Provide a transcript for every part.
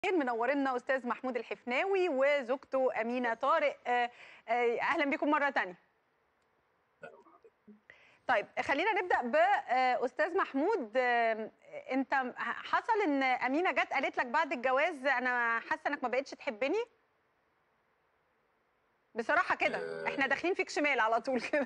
منورنا استاذ محمود الحفناوي وزوجته امينه طارق آه، آه، اهلا بكم مره تانية طيب خلينا نبدا باستاذ محمود آه، انت حصل ان امينه جت قالت لك بعد الجواز انا حاسه انك ما بقتش تحبني بصراحه كده آه. احنا داخلين فيك شمال على طول كده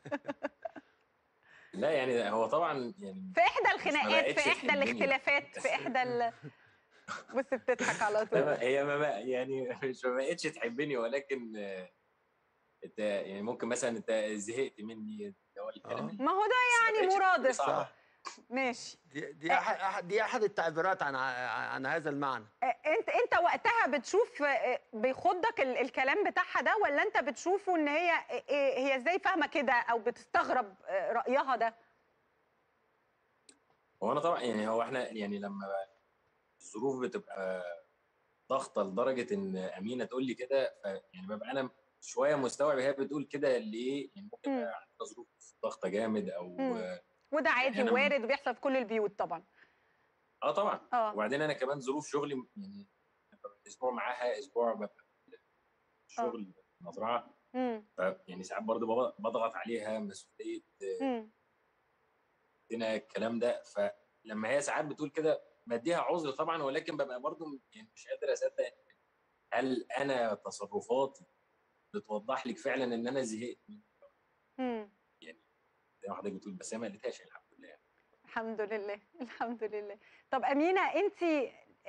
لا يعني هو طبعا يعني في احدى ما الخناقات بقتش في احدى تحبني. الاختلافات في احدى ال... بص بتضحك على طول هي ما بقى يعني مش ما بقتش تحبني ولكن آه، انت يعني ممكن مثلا انت زهقت مني اللي هو الكلام آه. اللي- ما هو ده بس ما يعني بقتش مرادف صعبة. صح ماشي دي دي احد أحد- دي احد التعبيرات عن عن هذا المعنى آه، انت انت وقتها بتشوف آه، بيخضك ال- الكلام بتاعها ده ولا انت بتشوفه ان هي آه، آه، هي ازاي فاهمه كده او بتستغرب آه، رايها ده هو انا طبعا يعني هو احنا يعني لما الظروف بتبقى ضغطه لدرجه ان امينه تقول لي كده ف- يعني ببقى انا شويه مستوعب هي بتقول كده ليه يعني ممكن مم. يبقى عندها ظروف ضغطه جامد او مم. وده عادي يعني أنا- وارد وبيحصل في كل البيوت طبعا اه طبعا اه وبعدين انا كمان ظروف شغلي يعني ببقى اسبوع معاها اسبوع ببقى شغل مزرعه مم. ف يعني ساعات برضه بض- بضغط عليها مسؤوليه مم. هنا الكلام ده فلما هي ساعات بتقول كده بديها عذر طبعا ولكن ببقى برضه يعني مش قادر اصدق هل انا تصرفاتي بتوضح لك فعلا ان انا زهقت من- مم. زي ما حضرتك بتقول بس هي ما قالتهاش الحمد لله يعني. الحمد لله الحمد لله طب امينه انت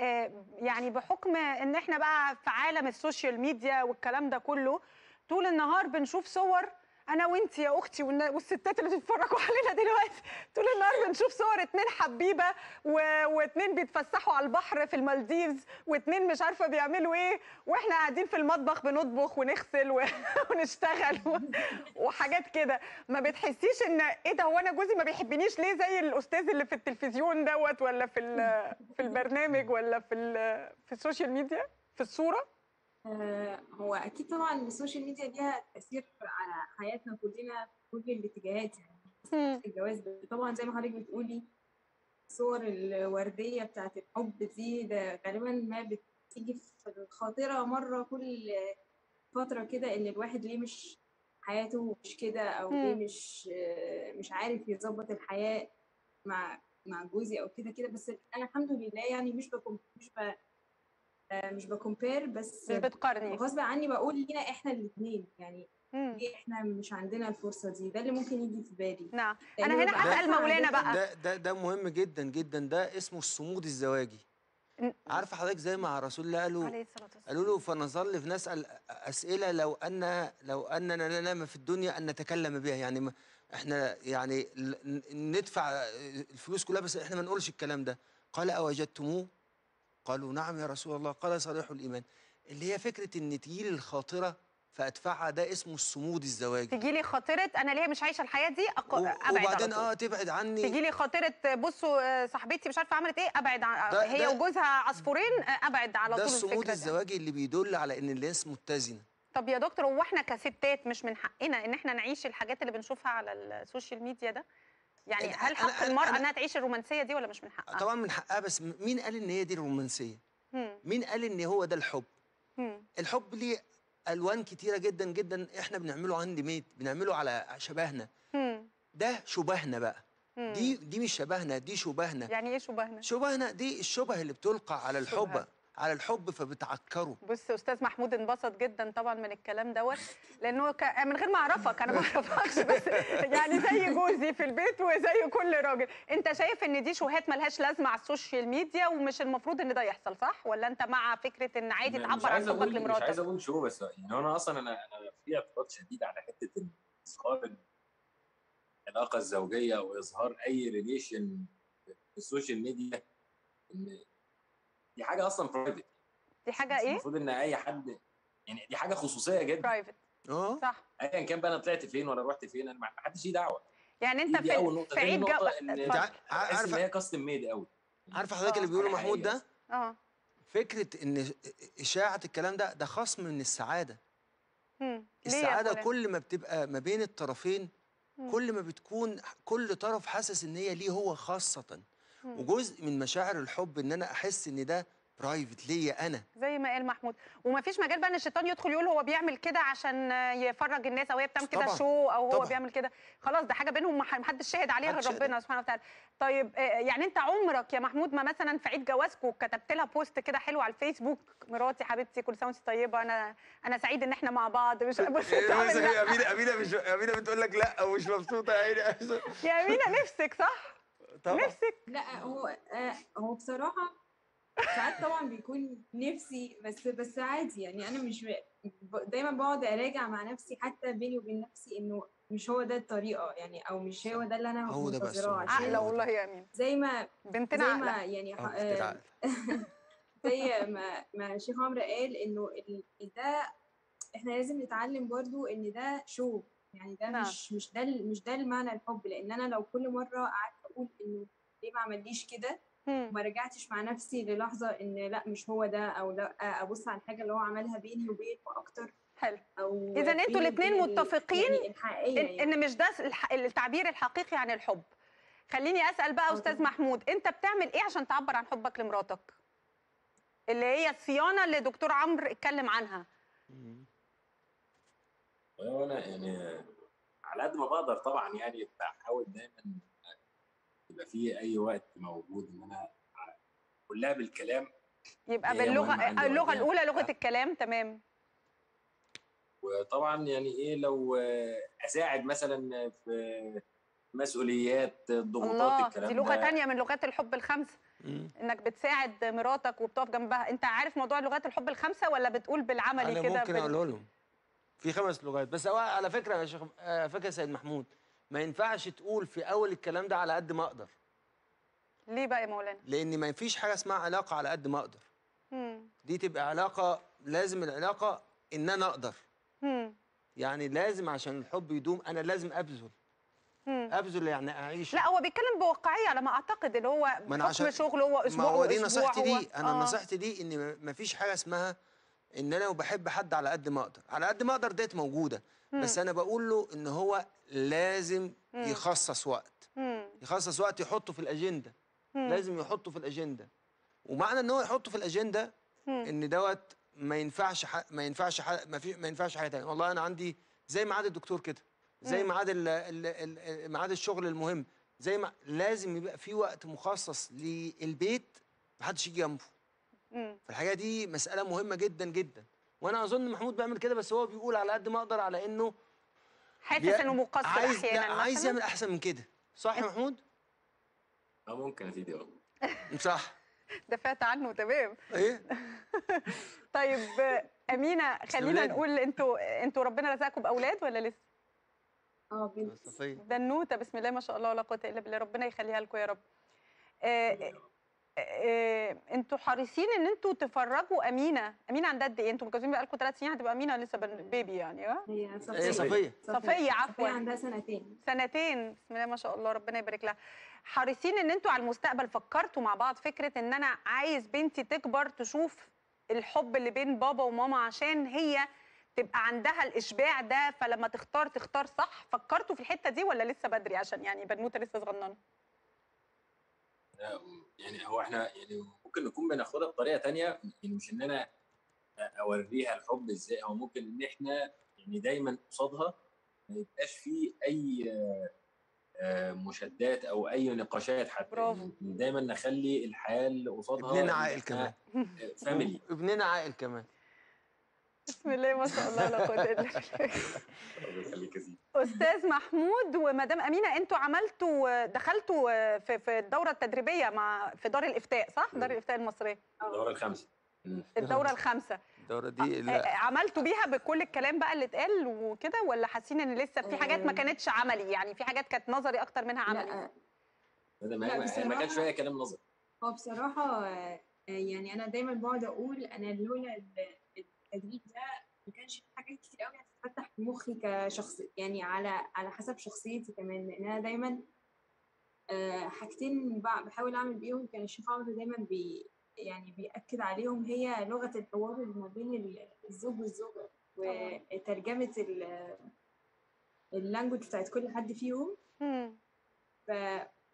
يعني بحكم ان احنا بقى في عالم السوشيال ميديا والكلام ده كله طول النهار بنشوف صور انا وانت يا اختي والنا- والستات اللي بتتفرجوا علينا دلوقتي طول النهار بنشوف صور اتنين حبيبه و... واتنين بيتفسحوا على البحر في المالديفز واتنين مش عارفه بيعملوا ايه واحنا قاعدين في المطبخ بنطبخ ونغسل و... ونشتغل و... وحاجات كده ما بتحسيش ان ايه ده هو انا جوزي ما بيحبنيش ليه زي الاستاذ اللي في التلفزيون دوت ولا في ال- في البرنامج ولا في ال- في السوشيال ميديا في الصوره آه، هو اكيد طبعا السوشيال ميديا ليها تاثير على حياتنا كلنا في كل الاتجاهات يعني مم. في الجواز طبعا زي ما حضرتك بتقولي الصور الورديه بتاعت الحب دي ده غالبا ما بتيجي في الخاطره مره كل فتره كده ان الواحد ليه مش حياته مش كده او ليه مم. مش آه، مش عارف يظبط الحياه مع مع جوزي او كده كده بس انا الحمد لله يعني مش بكم مش ب آه، مش بكومبير بس مش بتقارني غصب عني بقول لينا احنا الاثنين يعني مم. ليه احنا مش عندنا الفرصه دي ده اللي ممكن يجي في بالي نعم لأن انا هنا ببقى هسال عارفة مولانا عادة بقى ده ده ده مهم جدا جدا ده اسمه الصمود الزواجي ن- عارفه حضرتك زي ما رسول الله قالوا عليه الصلاه والسلام قالوا له فنظل فنسال اسئله لو ان لو اننا ننام في الدنيا ان نتكلم بها يعني ما احنا يعني ل- ن- ندفع الفلوس كلها بس احنا ما نقولش الكلام ده قال اوجدتموه قالوا نعم يا رسول الله قال صريح الايمان اللي هي فكره ان تجيلي الخاطره فادفعها ده اسمه الصمود الزواجي تجي لي خاطره انا ليه مش عايشه الحياه دي أق... و- ابعد وبعدين على طول. اه تبعد عني تجي لي خاطره بصوا آه، صاحبتي مش عارفه عملت ايه ابعد عن... ده- هي ده- وجوزها عصفورين آه، ابعد على ده طول الصمود الفكره دي. الزواجي اللي بيدل على ان الناس متزنه طب يا دكتور هو احنا كستات مش من حقنا ان احنا نعيش الحاجات اللي بنشوفها على السوشيال ميديا ده يعني أنا- هل أنا- حق أنا- المرأة أنا- انها تعيش الرومانسية دي ولا مش من حقها؟ طبعا من حقها بس م- مين قال ان هي دي الرومانسيه مم. مين قال ان هو ده الحب مم. الحب ليه الوان كتيره جدا جدا احنا بنعمله عند ميت بنعمله على شبهنا مم. ده شبهنا بقى مم. دي دي مش شبهنا دي شبهنا يعني ايه شبهنا؟ شبهنا دي الشبه اللي بتلقى على الحب شبهة. على الحب فبتعكره بص استاذ محمود انبسط جدا طبعا من الكلام دوت لانه ك... من غير ما اعرفك انا ما اعرفكش بس يعني زي جوزي في البيت وزي كل راجل انت شايف ان دي شوهات ملهاش لازمه على السوشيال ميديا ومش المفروض ان ده يحصل صح ولا انت مع فكره ان عادي مش تعبر عن عايز حبك اقول مش عايز لمراتك اقول شو بس يعني انا اصلا انا انا في اعتراض شديد على حته إن اظهار العلاقه الزوجيه او اظهار اي ريليشن في السوشيال ميديا ان دي حاجه اصلا برايفت دي حاجه ايه المفروض ان اي حد يعني دي حاجه خصوصيه جدا برايفت اه صح ايا كان بقى انا طلعت فين ولا رحت فين انا ما حدش ليه دعوه يعني دي, انت دي في اول نقطه في تاني عيد جو نقطه ان اتفضل. تع- بحس ان عارفة- هي كاستم ميد قوي عارفه حضرتك آه. اللي بيقوله حاجة محمود حقيقية ده اه فكره ان اشاعه الكلام ده ده خصم من السعاده مم. ليه يا السعاده فلان؟ كل ما بتبقى ما بين الطرفين مم. كل ما بتكون كل طرف حاسس ان هي ليه هو خاصه مم. وجزء من مشاعر الحب ان انا احس ان ده برايفت ليا انا زي ما قال محمود ومفيش مجال بقى ان الشيطان يدخل يقول هو بيعمل كده عشان يفرج الناس او هي بتعمل كده طبعاً. شو او هو طبعاً. بيعمل كده خلاص ده حاجه بينهم مح- محدش شاهد عليها محدش غير ربنا سبحانه وتعالى طيب آه، يعني انت عمرك يا محمود ما مثلا في عيد جوازكم كتبت لها بوست كده حلو على الفيسبوك مراتي حبيبتي كل سنه وانت طيبه انا انا سعيد ان احنا مع بعض مش بص بتعمل لا. امينه امينه مش امينه بتقول لك لا ومش مبسوطه يا عيني يا امينه نفسك صح طبعا نفسك لا هو آه هو بصراحة ساعات طبعا بيكون نفسي بس بس عادي يعني انا مش ب- دايما بقعد اراجع مع نفسي حتى بيني وبين نفسي انه مش هو ده الطريقة يعني او مش هو ده اللي انا هو ده بقى منتظراه السؤال. عشان عقله والله يا امينه زي ما بنتنا زي عقله ما يعني اه ح- كتير آه، عقل زي ما ما الشيخ عمرو قال انه ال- ده احنا لازم نتعلم برضو ان ده شو يعني ده نعم. مش مش ده ال- مش ده المعنى الحب لان انا لو كل مره قعدت اقول انه ليه ما عمليش كده مم. وما رجعتش مع نفسي للحظه ان لا مش هو ده او لا ابص على الحاجه اللي هو عملها بيني وبينه اكتر حلو او إذا أنتوا بيني الاتنين وبين ال- متفقين يعني الحقيقيه إن, يعني. ان مش ده الح- التعبير الحقيقي عن الحب خليني اسال بقى آه استاذ طبعاً. محمود انت بتعمل ايه عشان تعبر عن حبك لمراتك اللي هي الصيانه اللي دكتور عمرو اتكلم عنها مم. وانا يعني على قد ما بقدر طبعا يعني بحاول دايما يبقى في اي وقت موجود ان انا كلها بالكلام يبقى هي مهمة باللغه عندي اللغه قدام. الاولى لغه الكلام تمام وطبعا يعني ايه لو اساعد مثلا في مسؤوليات ضغوطات الله الكلام دي لغه ده تانية من لغات الحب الخمسه مم. انك بتساعد مراتك وبتقف جنبها انت عارف موضوع لغات الحب الخمسه ولا بتقول بالعملي انا كده ممكن بال- اقوله لهم في خمس لغات بس هو على فكره يا شيخ آه، فاكر يا سيد محمود ما ينفعش تقول في اول الكلام ده على قد ما اقدر ليه بقى يا مولانا لان ما فيش حاجه اسمها علاقه على قد ما اقدر مم. دي تبقى علاقه لازم العلاقه ان انا اقدر مم. يعني لازم عشان الحب يدوم انا لازم ابذل مم. ابذل يعني اعيش لا هو بيتكلم بواقعيه على ما اعتقد اللي هو ما أنا حكم عشان- شغله هو ما اسبوع هو دي وأسبوع نصيحتي هو- دي انا آه. نصيحتي دي ان ما فيش حاجه اسمها ان انا وبحب حد على قد ما اقدر على قد ما اقدر ديت موجوده بس انا بقول له ان هو لازم مم. يخصص وقت مم. يخصص وقت يحطه في الاجنده مم. لازم يحطه في الاجنده ومعنى ان هو يحطه في الاجنده مم. ان دوت ما ينفعش ح... ما ينفعش ح... ما, في... ما ينفعش حاجه تانية والله انا عندي زي ميعاد الدكتور كده زي مم. ميعاد ال... ال... ال... ميعاد الشغل المهم زي ما لازم يبقى في وقت مخصص للبيت محدش يجي جنبه مم. فالحاجه دي مساله مهمه جدا جدا وانا اظن محمود بيعمل كده بس هو بيقول على قد ما اقدر على انه حاسس بي- انه مقصر عايز احيانا لا عايز مثلاً؟ يعمل احسن من كده صح يا محمود اه ممكن يا سيدي اه صح دافعت عنه تمام ايه طيب آه، امينه خلينا أولاد. نقول انتوا انتوا ربنا رزقكم باولاد ولا لسه اه بنت صفيه بنوته بسم الله ما شاء الله ولا قوه الا بالله ربنا يخليها لكم يا رب آه، آه، انتوا حريصين ان انتوا تفرجوا امينه امينه عندها قد ايه انتوا متجوزين بقالكم ثلاث سنين هتبقى امينه لسه بن- بيبي يعني اه هي صفيه ايه صفيه صفيه عفوا صفيه عندها سنتين سنتين بسم الله ما شاء الله ربنا يبارك لها حريصين ان انتوا على المستقبل فكرتوا مع بعض فكره ان انا عايز بنتي تكبر تشوف الحب اللي بين بابا وماما عشان هي تبقى عندها الاشباع ده فلما تختار تختار صح فكرتوا في الحته دي ولا لسه بدري عشان يعني بنوته لسه صغننه لا، يعني هو احنا يعني ممكن نكون بناخدها بطريقه تانية يعني مش ان انا اوريها الحب ازاي او ممكن ان احنا يعني دايما قصادها ما يبقاش فيه اي آه، آه، مشادات او اي نقاشات حتى برافو. يعني دايما نخلي الحال قصادها ابننا إن عاقل إحنا كمان فاميلي ابننا عاقل كمان بسم الله ما شاء الله لا قوه الا بالله الله يخليك يا سيدي استاذ محمود ومدام امينه انتوا عملتوا دخلتوا في في الدوره التدريبيه مع في دار الافتاء صح دار الافتاء المصريه الدوره الخامسه مم. الدوره الخامسه الدوره دي آه، لا عملتوا بيها بكل الكلام بقى اللي اتقال وكده ولا حاسين ان لسه في حاجات ما آه. كانتش عملي يعني في حاجات كانت نظري اكتر منها عملي لا هذا لا، ما ما- ما كانش بصراحة- فيها كلام نظري هو بصراحة آه، يعني أنا دايما بقعد أقول أنا لولا ال- التدريب ده ما كانش في حاجات كتير قوي هتتفتح في مخي كشخص يعني على على حسب شخصيتي كمان لأن أنا دايما آه، حاجتين بع- بحاول أعمل بيهم كان الشيخ عمرو دايما بي يعني بيأكد عليهم هي لغة الحوار اللي ما بين ال- الزوج والزوجة وترجمة ال- اللانجوج بتاعت كل حد فيهم مم. ف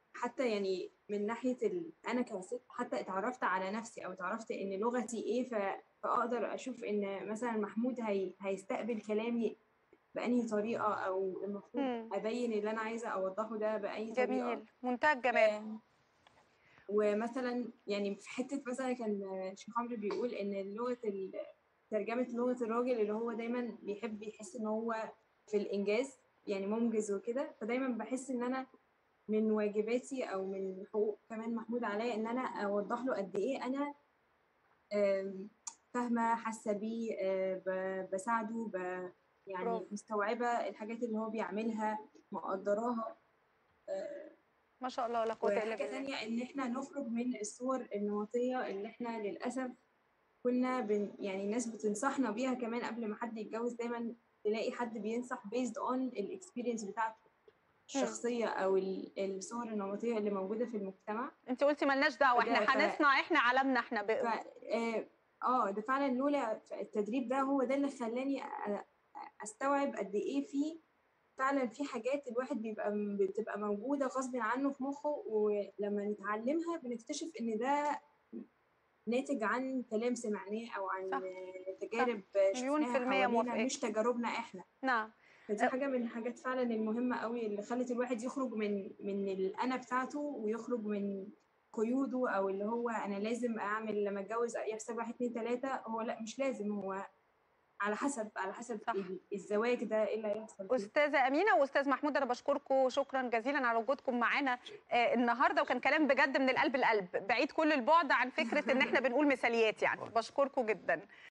حتى يعني من ناحيه ال... انا كست حتى اتعرفت على نفسي او اتعرفت ان لغتي ايه ف... فاقدر اشوف ان مثلا محمود هي... هيستقبل كلامي بأنهي طريقه او المفروض مم. ابين اللي انا عايزه اوضحه ده باي طريقه جميل منتهى الجمال ومثلا يعني في حته مثلا كان شيخ عمرو بيقول ان لغه ال- ترجمه لغه الراجل اللي هو دايما بيحب يحس ان هو في الانجاز يعني منجز وكده فدايما بحس ان انا من واجباتي او من حقوق كمان محمود عليا ان انا اوضح له قد ايه انا آم، فاهمه حاسه بيه آه، ب- بساعده ب- يعني برافو. مستوعبه الحاجات اللي هو بيعملها مقدراها آه، ما شاء الله لا قوه الا وحاجة بالله تانية إن إحنا نخرج من الصور النمطية اللي إحنا للأسف كنا بن يعني الناس بتنصحنا بيها كمان قبل ما حد يتجوز دايما تلاقي حد بينصح based on الاكسبيرينس بتاعته الشخصية أو ال- الصور النمطية اللي موجودة في المجتمع انت قلتي ملناش دعوه احنا فده- ف- هنصنع احنا عالمنا احنا ف ب... آه، اه ده فعلا لولا التدريب ده هو ده اللي خلاني أ- استوعب قد ايه في فعلا في حاجات الواحد بيبقى بتبقى موجوده غصب عنه في مخه ولما نتعلمها بنكتشف ان ده ناتج عن كلام سمعناه او عن صح. تجارب مليون شفناها في المية حوالينا موافقاك. مش تجاربنا احنا نعم فدي حاجه من الحاجات فعلا المهمه قوي اللي خلت الواحد يخرج من من الانا بتاعته ويخرج من قيوده او اللي هو انا لازم اعمل لما اتجوز يحصل واحد اتنين تلاته هو لا مش لازم هو على حسب على حسب صح. ال- الزواج ده ايه اللي هيحصل فيه استاذه امينه واستاذ محمود انا بشكركم شكرا جزيلا على وجودكم معانا آه، النهارده وكان كلام بجد من القلب القلب بعيد كل البعد عن فكره ان احنا بنقول مثاليات يعني بشكركم جدا